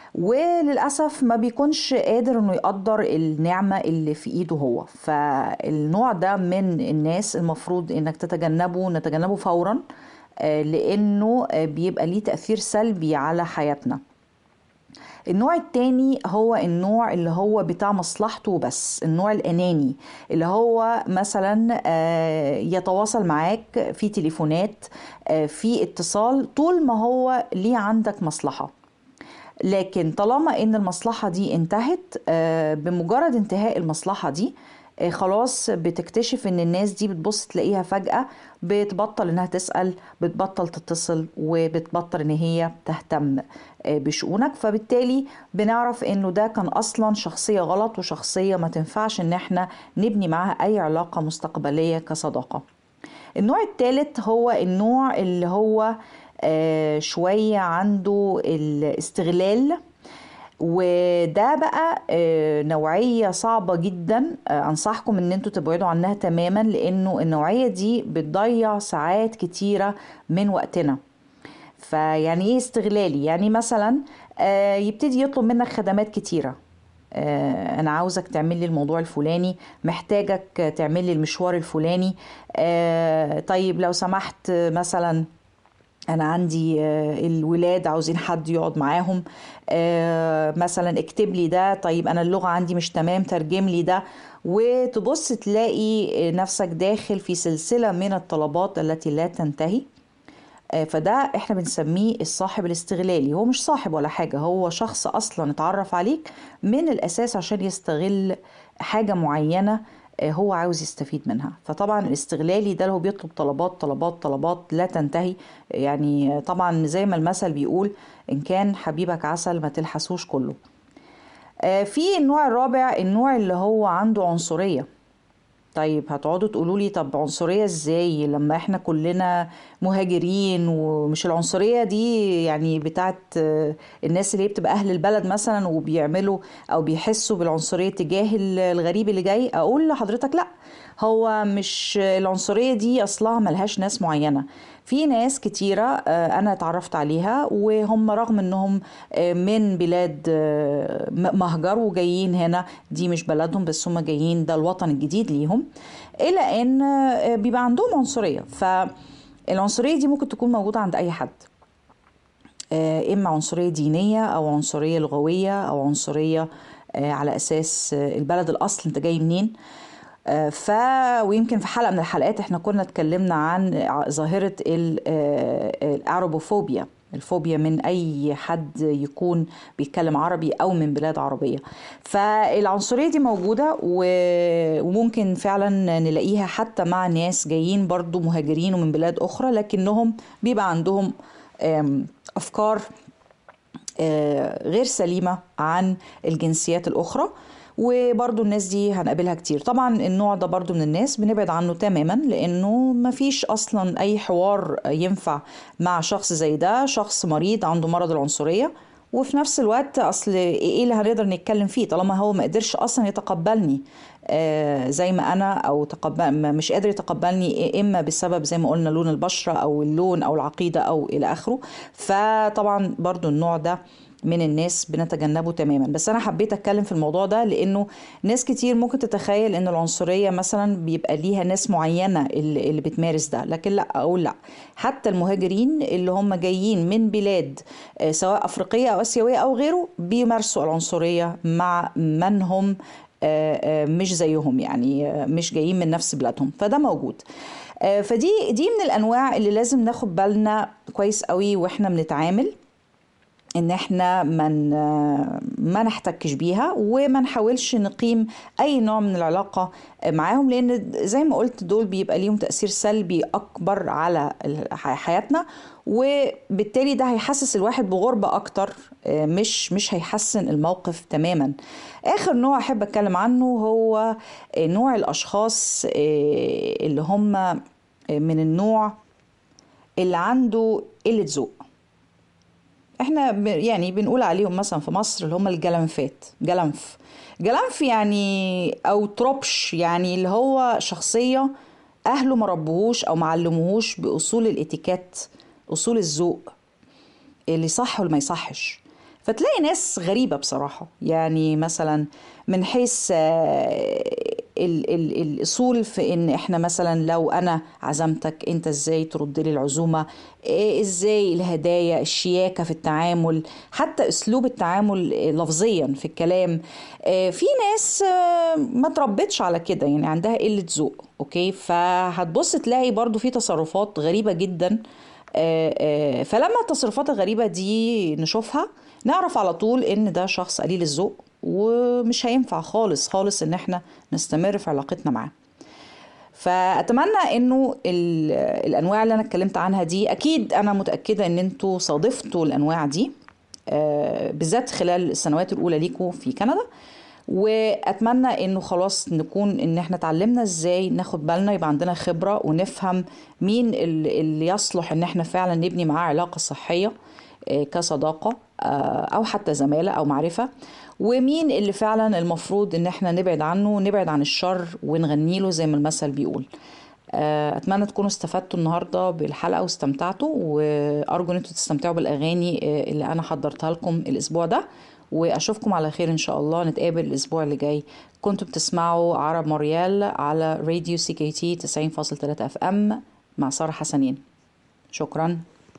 وللاسف ما بيكونش قادر انه يقدر النعمه اللي في ايده هو فالنوع ده من الناس المفروض انك تتجنبه نتجنبه فورا آه، لانه آه، بيبقى ليه تاثير سلبي على حياتنا النوع التاني هو النوع اللي هو بتاع مصلحته بس النوع الأناني اللي هو مثلا آه، يتواصل معاك في تليفونات آه، في اتصال طول ما هو ليه عندك مصلحة لكن طالما ان المصلحة دي انتهت آه، بمجرد انتهاء المصلحة دي آه، خلاص بتكتشف ان الناس دي بتبص تلاقيها فجأة بتبطل انها تسأل بتبطل تتصل وبتبطل ان هي تهتم آه، بشؤونك فبالتالي بنعرف انه ده كان اصلا شخصية غلط وشخصية ما تنفعش ان احنا نبني معاها اي علاقة مستقبلية كصداقة النوع الثالث هو النوع اللي هو آه، شوية عنده الاستغلال وده بقى آه، نوعية صعبة جدا آه، أنصحكم إن انتوا تبعدوا عنها تماما لأنه النوعية دي بتضيع ساعات كتيرة من وقتنا فيعني ايه استغلالي يعني مثلا آه، يبتدي يطلب منك خدمات كتيرة آه، انا عاوزك تعمل لي الموضوع الفلاني محتاجك تعمل لي المشوار الفلاني آه، طيب لو سمحت آه، مثلا انا عندي آه، الولاد عاوزين حد يقعد معاهم آه، مثلا اكتب لي ده طيب انا اللغة عندي مش تمام ترجم لي ده وتبص تلاقي نفسك داخل في سلسلة من الطلبات التي لا تنتهي آه، فده احنا بنسميه الصاحب الاستغلالي هو مش صاحب ولا حاجة هو شخص اصلا اتعرف عليك من الاساس عشان يستغل حاجة معينة آه، هو عاوز يستفيد منها فطبعا الاستغلالي ده اللي هو بيطلب طلبات طلبات طلبات لا تنتهي يعني آه، طبعا زي ما المثل بيقول ان كان حبيبك عسل ما تلحسوش كله آه، في النوع الرابع النوع اللي هو عنده عنصرية طيب هتقعدوا تقولوا لي طب عنصرية ازاي لما احنا كلنا مهاجرين ومش العنصرية دي يعني بتاعت آه، الناس اللي هي بتبقى اهل البلد مثلا وبيعملوا او بيحسوا بالعنصرية تجاه ال- الغريب اللي جاي اقول لحضرتك لا هو مش العنصرية دي اصلها ملهاش ناس معينة في ناس كتيرة آه، أنا اتعرفت عليها وهم رغم أنهم آه، من بلاد آه، م- مهجر وجايين هنا دي مش بلدهم بس هم جايين ده الوطن الجديد ليهم إلى أن آه، بيبقى عندهم عنصرية فالعنصرية دي ممكن تكون موجودة عند أي حد آه، إما عنصرية دينية أو عنصرية لغوية أو عنصرية آه، على أساس آه، البلد الأصل أنت جاي منين آه، ف ويمكن في حلقة من الحلقات احنا كنا اتكلمنا عن ع- ظاهرة ال- آه، الأعربوفوبيا الفوبيا من أي حد يكون بيتكلم عربي أو من بلاد عربية فالعنصرية دي موجودة و- وممكن فعلا نلاقيها حتى مع ناس جايين برضو مهاجرين ومن بلاد أخرى لكنهم بيبقى عندهم آم، أفكار آه، غير سليمة عن الجنسيات الأخرى وبرضو الناس دي هنقابلها كتير طبعا النوع ده برضو من الناس بنبعد عنه تماما لانه مفيش اصلا اي حوار ينفع مع شخص زي ده شخص مريض عنده مرض العنصريه وفي نفس الوقت اصل ايه اللي هنقدر نتكلم فيه طالما هو ما قدرش اصلا يتقبلني آه زي ما انا او تقبل مش قادر يتقبلني اما بسبب زي ما قلنا لون البشره او اللون او العقيده او الى اخره فطبعا برضو النوع ده من الناس بنتجنبه تماما بس انا حبيت اتكلم في الموضوع ده لانه ناس كتير ممكن تتخيل ان العنصريه مثلا بيبقى ليها ناس معينه اللي, اللي بتمارس ده لكن لا اقول لا حتى المهاجرين اللي هم جايين من بلاد آه، سواء افريقيه او اسيويه او غيره بيمارسوا العنصريه مع من هم آه، آه، مش زيهم يعني آه، مش جايين من نفس بلادهم فده موجود آه، فدي دي من الانواع اللي لازم ناخد بالنا كويس قوي واحنا بنتعامل ان احنا من ما نحتكش بيها وما نحاولش نقيم اي نوع من العلاقه معاهم لان زي ما قلت دول بيبقى ليهم تاثير سلبي اكبر على حياتنا وبالتالي ده هيحسس الواحد بغربه اكتر مش مش هيحسن الموقف تماما اخر نوع احب اتكلم عنه هو نوع الاشخاص اللي هم من النوع اللي عنده قله ذوق احنا ب- يعني بنقول عليهم مثلا في مصر اللي هم الجلنفات جلنف جلنف يعني او تروبش يعني اللي هو شخصية اهله ما ربوهوش او معلموهوش باصول الاتيكيت اصول الذوق اللي صح واللي ما يصحش فتلاقي ناس غريبة بصراحة يعني مثلا من حيث آه، ال- ال- الأصول في إن إحنا مثلا لو أنا عزمتك أنت إزاي ترد لي العزومة إيه إزاي الهدايا الشياكة في التعامل حتى أسلوب التعامل آه، لفظيا في الكلام آه، في ناس آه، ما تربتش على كده يعني عندها قلة ذوق أوكي فهتبص تلاقي برضو في تصرفات غريبة جدا آه، آه، فلما التصرفات الغريبة دي نشوفها نعرف على طول ان ده شخص قليل الذوق ومش هينفع خالص خالص ان احنا نستمر في علاقتنا معاه فاتمنى انه ال- الانواع اللي انا اتكلمت عنها دي اكيد انا متاكده ان انتوا صادفتوا الانواع دي آه، بالذات خلال السنوات الاولى ليكوا في كندا واتمنى انه خلاص نكون ان احنا اتعلمنا ازاي ناخد بالنا يبقى عندنا خبره ونفهم مين اللي اللي يصلح ان احنا فعلا نبني معاه علاقه صحيه آه، كصداقه آه، او حتى زماله او معرفه ومين اللي فعلا المفروض ان احنا نبعد عنه ونبعد عن الشر ونغني له زي ما المثل بيقول آه، اتمنى تكونوا استفدتوا النهارده بالحلقه واستمتعتوا وارجو ان انتوا تستمتعوا بالاغاني آه، اللي انا حضرتها لكم الاسبوع ده واشوفكم على خير ان شاء الله نتقابل الاسبوع اللي جاي كنتوا بتسمعوا عرب موريال على راديو سي كي تي 90.3 اف ام مع ساره حسنين شكرا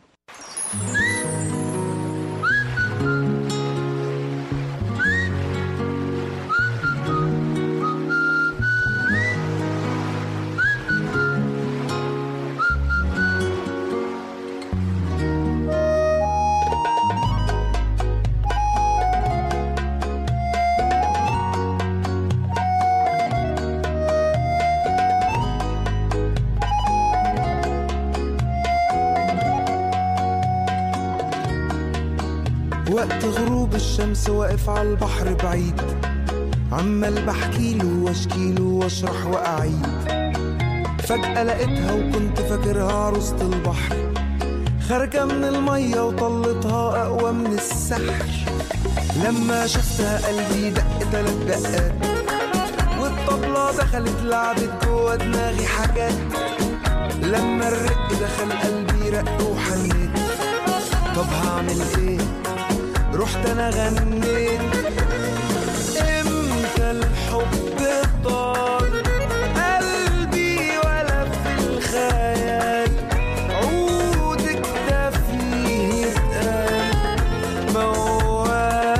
وقت غروب الشمس واقف على البحر بعيد عمال بحكيله واشكيله واشرح واعيد فجأة لقيتها وكنت فاكرها عروسة البحر خارجة من المية وطلتها أقوى من السحر لما شفتها قلبي دق تلات دقات والطبلة دخلت لعبت جوا دماغي حاجات لما الرق دخل قلبي رق وحنيت طب هعمل ايه رحت انا غنيت امتى الحب طال قلبي ولا في الخيال عودك ده فيه اتقال موال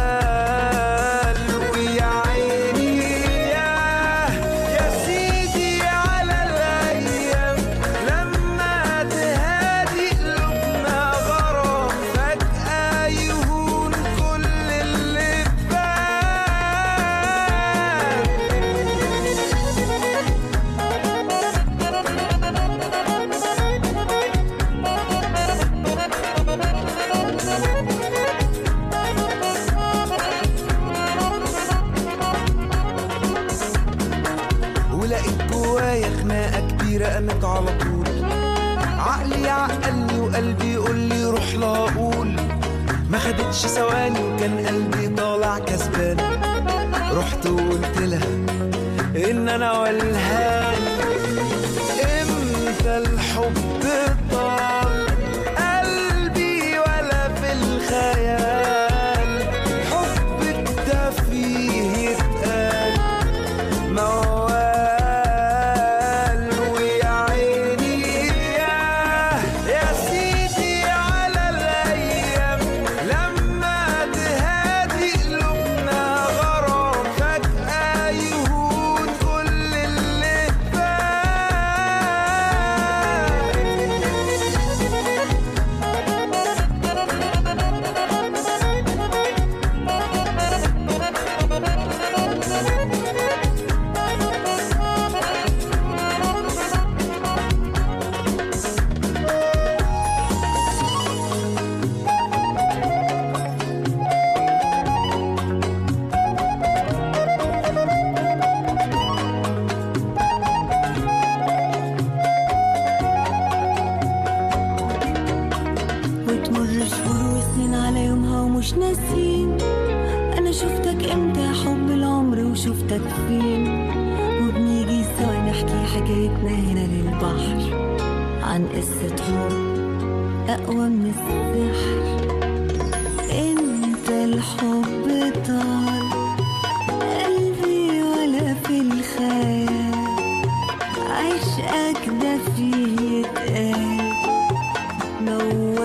ويا عيني يا يا سيدي على الايام لما تهادي قلوبنا غرام فجأة يهون كل اللي كانت على طول عقلي عقلني وقلبي يقول لي روح لا اقول ما خدتش ثواني وكان قلبي طالع كسبان رحت وقلت لها ان انا والهان امتى الحب طال قلبي ولا في الخيال حبك ده فيه يتقال موال ويا عيني ياه يا سيدي على الايام لما تهادي قلوبنا غرام فجأة يهون كل اللي فات وتمر شهور وسنين على يومها ومش ناسين انا شفتك امتى يا حب العمر وشفتك فين وبنيجي سوا نحكي حكايتنا هنا للبحر عن قصة حب اقوى من السحر انت الحب طال قلبي ولا في الخيال عشقك ده فيه يتقال موال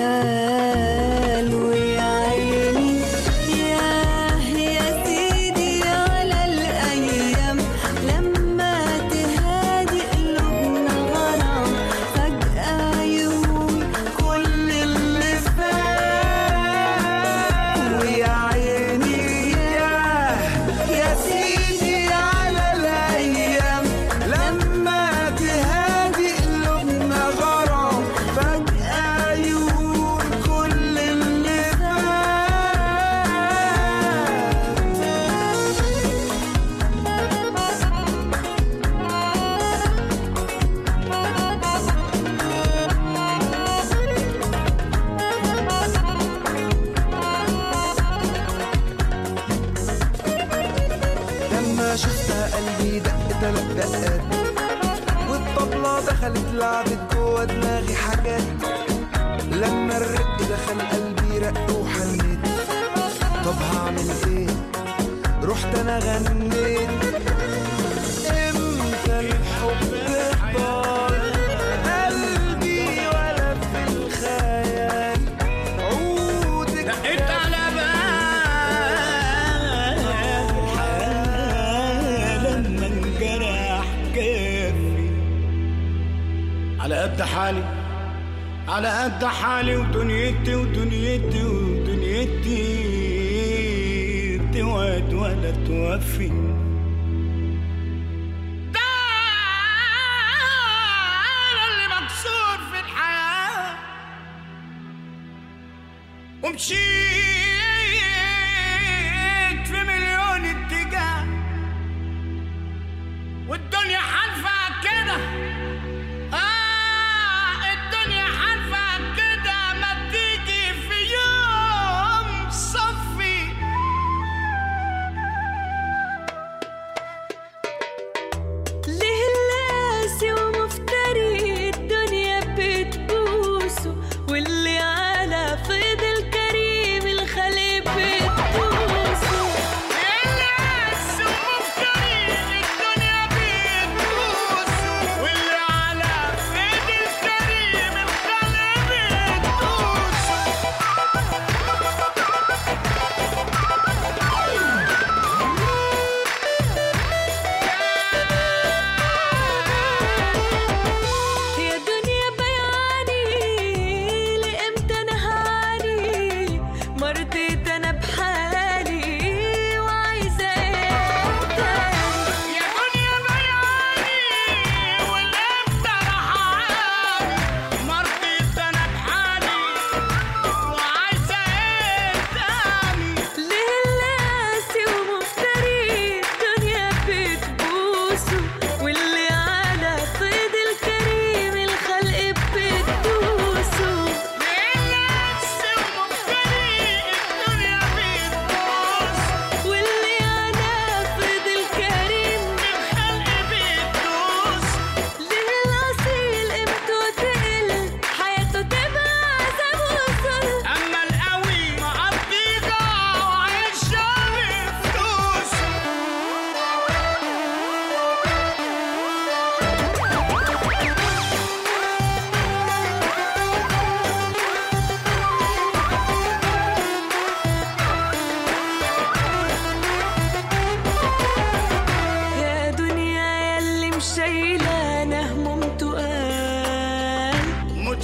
ويا عيني ياه يا سيدي على الأيام لما تهادي قلوبنا غرام فجأة يهون كل اللي فات ويا عيني ياه يا سيدي على الايام لما تهادي قلوبنا غرام فجأة يهون كل اللي فات لما شفتها قلبي دق تلات دقات والطبلة دخلت لعبت جوا دماغي حاجات لما الرق دخل قلبي رق وحنيت طب هعمل ايه رحت انا غنيت امتى الحب طال قلبي ولا في الخيال عودك دقيت على باب لما انجرح كيفي على قد حالي على قد حالي ودنيتي ودنيتي ودنيتي توعد ولا توفي ده أنا اللي مكسور في الحياه ومشيت في مليون اتجاه والدنيا حالفة كده آه الدنيا حالفة كده ما تيجي في يوم صفي ليه اللاسي ومفتري الدنيا بتبوسه واللي على فيض الكريم الخليل بتبوسه الناس ومفتري الدنيا بتبوسه واللي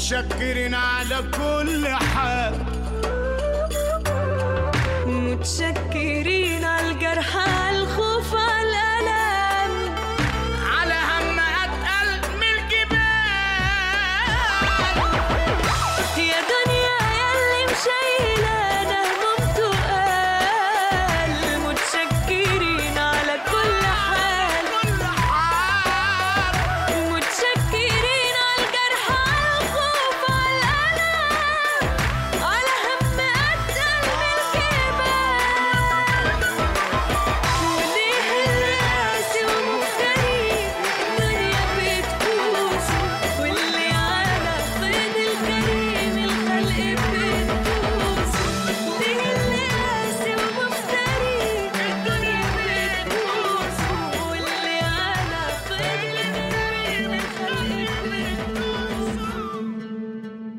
متشكرين على كل حال متشكرين على الجرح على الخوف على الألم على هم أتقل من الجبال يا دنيا ياللي مشايلانا هموم تقال متشكرين على كل حال متشكرين على الجرح على الخوف على الألم على هم أتقل من الجبال وليه الراسي ومفتري الدنيا بتبوس واللي على صيد الكريم الخلق بتبوس ليه الراسي ومفتري الدنيا بتبوس واللي على صيد الكريم الخلق بتبوس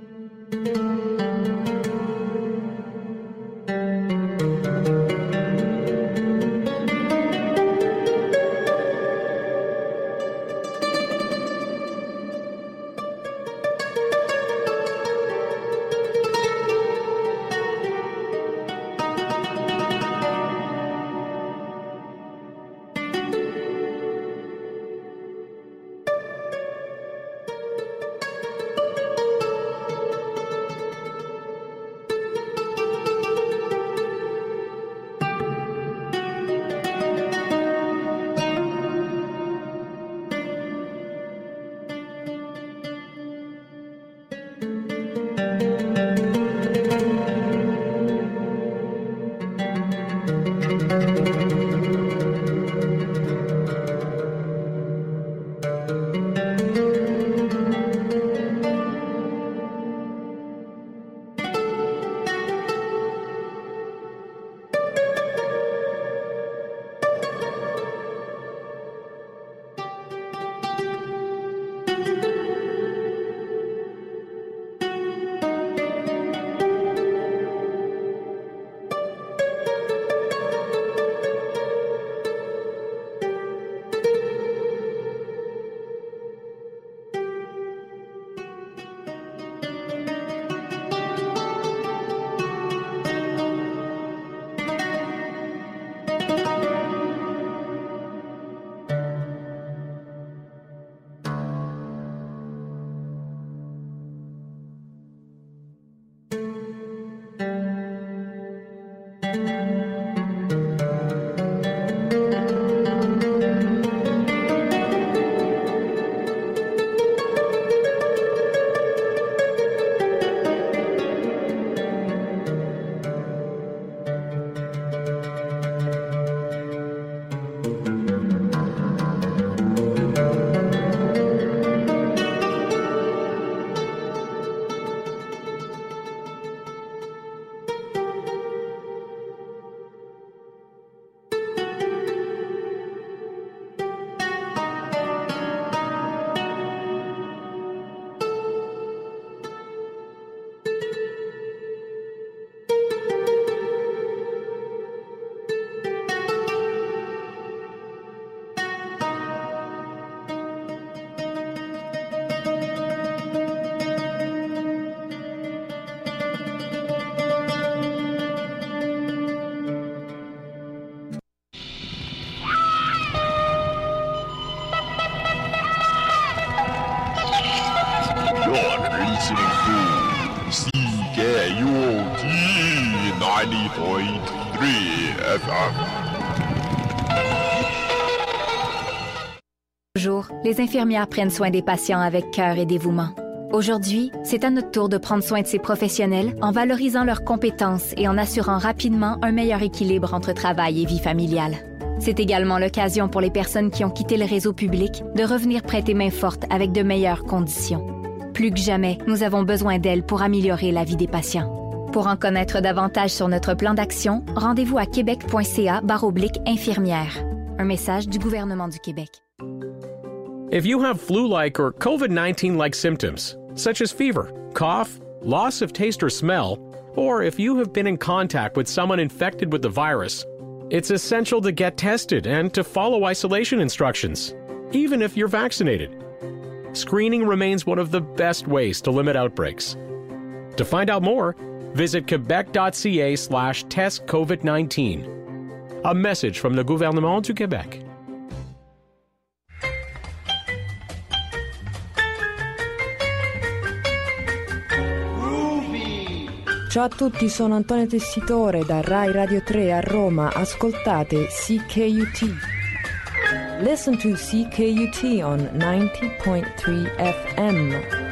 You're listening to CKUT 90.3 FM. Bonjour, les infirmières prennent soin des patients avec cœur et dévouement. Aujourd'hui, c'est à notre tour de prendre soin de ces professionnels en valorisant leurs compétences et en assurant rapidement un meilleur équilibre entre travail et vie familiale. C'est également l'occasion pour les personnes qui ont quitté le réseau public de revenir prêter main forte avec de meilleures conditions. Plus que jamais, nous avons besoin d'elles pour améliorer la vie des patients. Pour en connaître davantage sur notre plan d'action, rendez-vous à québec.ca oblique infirmière. Un message du gouvernement du Québec. If you have flu like or COVID 19 like symptoms, such as fever, cough, loss of taste or smell, or if you have been in contact with someone infected with the virus, it's essential to get tested and to follow isolation instructions, even if you're vaccinated. screening remains one of the best ways to limit outbreaks. To find out more, visit quebec.ca slash test COVID 19. A message from the Gouvernement du Québec. Ciao a tutti, sono Antonio Tessitore da Rai Radio 3 a Roma. Ascoltate CKUT. Listen to CKUT on 90.3 FM.